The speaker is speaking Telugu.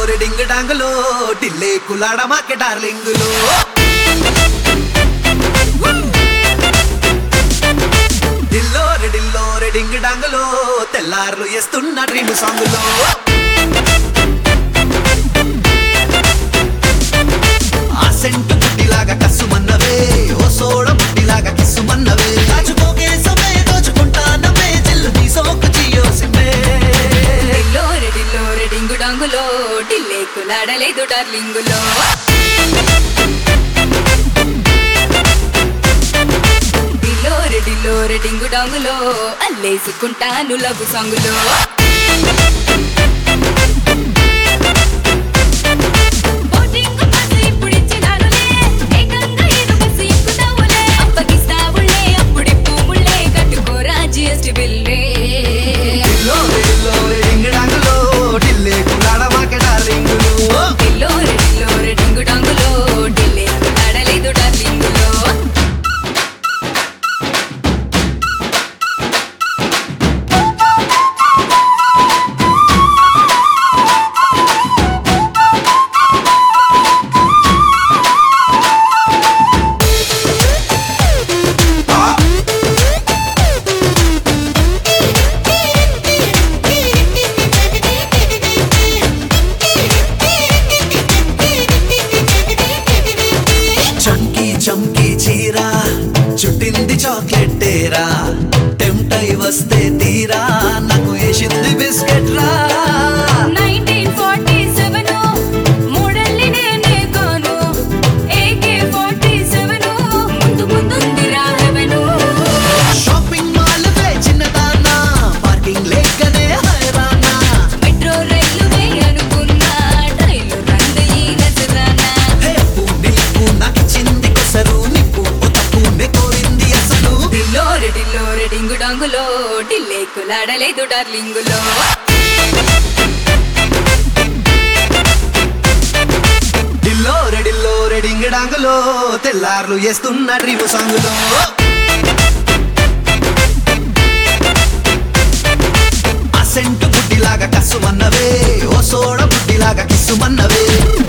డింగ్ డాంగులో టిల్లే కులాడ మాకే డార్లింగులో డిల్లో రెడిల్లో రెడింగ్ డాంగులో తెల్లార్లు వేస్తున్న డ్రీమ్ సాంగులో ఆ సెంటు ముట్టిలాగా కసుమన్నవే ఓ సోడ ముట్టిలాగా కిసుమన్నవే దాచుకోకే సమయ దోచుకుంటానవే చిల్లు నీ సోకు జియో సిమ్మే డిల్లో రెడిల్లో రెడింగు డాంగులో డిల్లే కులాడలేదు డార్లింగులో డిల్లో రెడిల్లో రెడింగు డాంగులో అల్లేసుకుంటాను లఘు సాంగులో బోటింగు బస్సు ఇప్పుడిచ్చినానులే, ఏకంగా ఏడు బస్సు ఎక్కుతావులే. అప్పగిస్తావులే, అప్పుడిప్పు ముళ్ళే, కట్టుకోరా GST బిల్లే. డిల్లో రెడిల్లో రెడింగ్ డాంగులో డిల్లే కులాడ మాకే డార్లింగులు డిల్లో రెడిల్లో రెడింగు డాంగులో, డిల్లే కులాడలేదు డార్లింగులో. చంకీ చంకీ చీర చుట్టింది చాక్లెట్ టేరా టెంప్ట్ అయి వస్తే తీరా నాకు వేసింది బిస్కెట్ రా 1947 మూడల్లి నేనే కాను. AK-47 ముందు ముందుందిరా heaven. షాపింగ్ మాల్ వే చిన్నదానా పార్కింగ్ లేకనే హైరానా మెట్రో రైలువే అనుకున్నా, రైలు రంగు ఈ నజరానా. హే అప్పు నిప్పు నాకిచ్చింది కొసరు నిప్పు ఓ తప్పునే కోరింది అసలు డిల్లో రెడిల్లో రెడింగు డాంగులో, డిల్లే కులాడలేదు డార్లింగులో డిల్లో రెడిల్లో రెడింగ్ డాంగులో తెల్లార్లు వేస్తున్న డ్రీమ్ సాంగులో ఆ సెంటు బుడ్డిలాగా కసుమన్నవే ఓ సోడ బుడ్డిలాగా కిసుమన్నవే